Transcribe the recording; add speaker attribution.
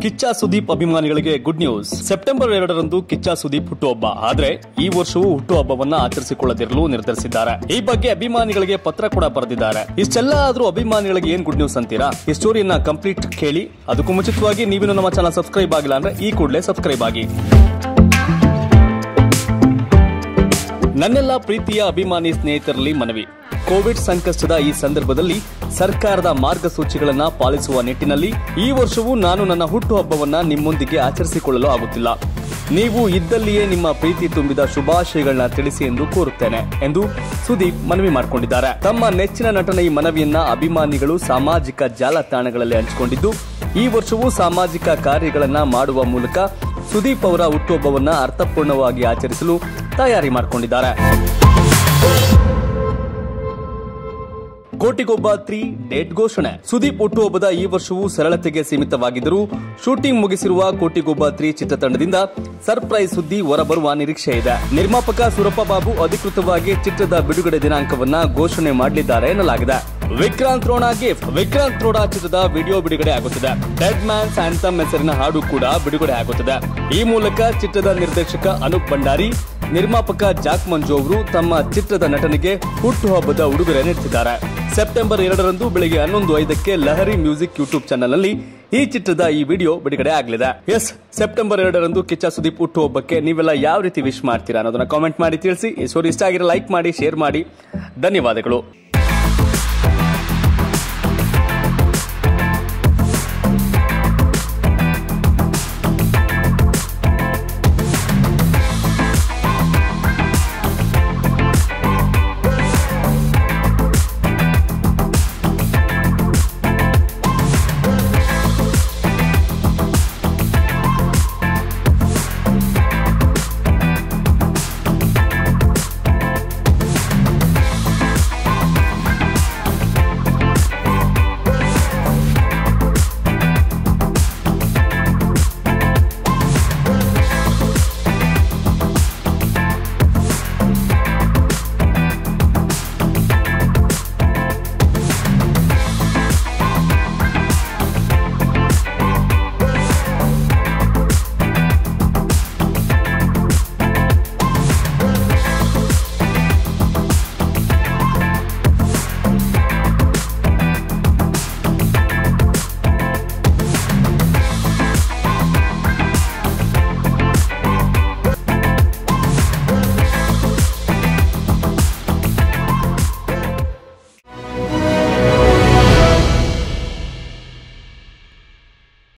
Speaker 1: ಕಿಚ್ಚ ಸುದೀಪ್ ಅಭಿಮಾನಿಗಳಿಗೆ good news September ಎರಡರಂದು ಕಿಚ್ಚ ಸುದೀಪ್ ಹುಟ್ಟುಹಬ್ಬ ಆದ್ರೆ ಈ ವರ್ಷವೂ ಹುಟ್ಟುಹಬ್ಬವನ್ನ ಆಚರಿಸಿಕೊಳ್ಳದಿರಲು ನಿರ್ಧರಿಸಿದ್ದಾರೆ ಈ ಬಗ್ಗೆ ಅಭಿಮಾನಿಗಳಿಗೆ ಪತ್ರ ಕೂಡ ಬರೆದಿದ್ದಾರೆ ಇಷ್ಟೆಲ್ಲ ಆದ್ರೂ ಅಭಿಮಾನಿಗಳಿಗೆ ಏನ್ ಗುಡ್ ನ್ಯೂಸ್ ಅಂತೀರಾ ಈ ಸ್ಟೋರಿಯನ್ನ ಕಂಪ್ಲೀಟ್ ಕೇಳಿ ಅದಕ್ಕೂ ಮುಂಚಿತವಾಗಿ ನೀವಿನ್ನು ನಮ್ಮ ಚಾನಲ್ ಸಬ್ಸ್ಕ್ರೈಬ್ ಆಗಿಲ್ಲ ಅಂದ್ರೆ ಈ ಕೂಡಲೇ ಸಬ್ಸ್ಕ್ರೈಬ್ ಆಗಿ ನನ್ನೆಲ್ಲ ಪ್ರೀತಿಯ ಅಭಿಮಾನಿ ಸ್ನೇಹಿತರಲ್ಲಿ ಮನವಿ ಕೋವಿಡ್ ಸಂಕಷ್ಟದ ಈ ಸಂದರ್ಭದಲ್ಲಿ ಸರ್ಕಾರದ ಮಾರ್ಗಸೂಚಿಗಳನ್ನ ಪಾಲಿಸುವ ನಿಟ್ಟಿನಲ್ಲಿ ಈ ವರ್ಷವೂ ನಾನು ನನ್ನ ಹುಟ್ಟುಹಬ್ಬವನ್ನ ನಿಮ್ಮೊಂದಿಗೆ ಆಚರಿಸಿಕೊಳ್ಳಲು ಆಗುತ್ತಿಲ್ಲ ನೀವು ಇದ್ದಲ್ಲಿಯೇ ನಿಮ್ಮ ಪ್ರೀತಿ ತುಂಬಿದ ಶುಭಾಶಯಗಳನ್ನ ತಿಳಿಸಿ ಎಂದು ಕೋರುತ್ತೇನೆ ಎಂದು ಸುದೀಪ್ ಮನವಿ ಮಾಡಿಕೊಂಡಿದ್ದಾರೆ ತಮ್ಮ ನೆಚ್ಚಿನ ನಟನ ಈ ಮನವಿಯನ್ನ ಅಭಿಮಾನಿಗಳು ಸಾಮಾಜಿಕ ಜಾಲತಾಣಗಳಲ್ಲಿ ಹಂಚಿಕೊಂಡಿದ್ದು ಈ ವರ್ಷವೂ ಸಾಮಾಜಿಕ ಕಾರ್ಯಗಳನ್ನ ಮಾಡುವ ಮೂಲಕ ಸುದೀಪ್ ಅವರ ಹುಟ್ಟುಹಬ್ಬವನ್ನ ಅರ್ಥಪೂರ್ಣವಾಗಿ ಆಚರಿಸಲು ತಯಾರಿ ಮಾಡಿಕೊಂಡಿದ್ದಾರೆ ಕೋಟಿಗೊಬ್ಬ ತ್ರೀ ಡೇಟ್ ಘೋಷಣೆ ಸುದೀಪ್ ಹುಟ್ಟುಹಬ್ಬದ ಈ ವರ್ಷವೂ ಸರಳತೆಗೆ ಸೀಮಿತವಾಗಿದ್ದರೂ ಶೂಟಿಂಗ್ ಮುಗಿಸಿರುವ ಕೋಟಿಗೊಬ್ಬ ತ್ರೀ ಚಿತ್ರತಂಡದಿಂದ ಸರ್ಪ್ರೈಸ್ ಸುದ್ದಿ ಹೊರಬರುವ ನಿರೀಕ್ಷೆ ಇದೆ ನಿರ್ಮಾಪಕ ಸುರಪ್ಪ ಬಾಬು ಅಧಿಕೃತವಾಗಿ ಚಿತ್ರದ ಬಿಡುಗಡೆ ದಿನಾಂಕವನ್ನ ಘೋಷಣೆ ಮಾಡಲಿದ್ದಾರೆ ಎನ್ನಲಾಗಿದೆ ವಿಕ್ರಾಂತ್ ರೋಣ ಗಿಫ್ಟ್ ವಿಕ್ರಾಂತ್ ರೋಣ ಚಿತ್ರದ ವಿಡಿಯೋ ಬಿಡುಗಡೆ ಆಗುತ್ತದೆ ಡೆಡ್ ಮ್ಯಾನ್ ಸ್ಯಾಂಥಮ್ ಹೆಸರಿನ ಹಾಡು ಕೂಡ ಬಿಡುಗಡೆ ಆಗುತ್ತದೆ ಈ ಮೂಲಕ ಚಿತ್ರದ ನಿರ್ದೇಶಕ ಅನೂಪ್ ಭಂಡಾರಿ ನಿರ್ಮಾಪಕ ಜಾಕ್ ಮಂಜು ಅವರು ತಮ್ಮ ಚಿತ್ರದ ನಟನಿಗೆ ಹುಟ್ಟುಹಬ್ಬದ ಉಡುಗೊರೆ ನೀಡುತ್ತಿದ್ದಾರೆ ಸೆಪ್ಟೆಂಬರ್ ಎರಡರಂದು ಬೆಳಿಗ್ಗೆ ಹನ್ನೊಂದು ಐದಕ್ಕೆ ಲಹರಿ ಮ್ಯೂಸಿಕ್ ಯೂಟ್ಯೂಬ್ ಚಾನಲ್ನಲ್ಲಿ ಈ ಚಿತ್ರದ ಈ ವಿಡಿಯೋ ಬಿಡುಗಡೆ ಆಗಲಿದೆ ಎಸ್ ಸೆಪ್ಟೆಂಬರ್ ಎರಡರಂದು ಕಿಚ್ಚ ಸುದೀಪ್ ಹುಟ್ಟುಹಬ್ಬಕ್ಕೆ ನೀವೆಲ್ಲ ಯಾವ ರೀತಿ ವಿಶ್ ಮಾಡ್ತೀರಾ ಅನ್ನೋದನ್ನ ಕಾಮೆಂಟ್ ಮಾಡಿ ತಿಳಿಸಿ ಈ ಸ್ಟೋರಿ ಇಷ್ಟ ಆಗಿರೋ ಲೈಕ್ ಮಾಡಿ ಶೇರ್ ಮಾಡಿ ಧನ್ಯವಾದಗಳು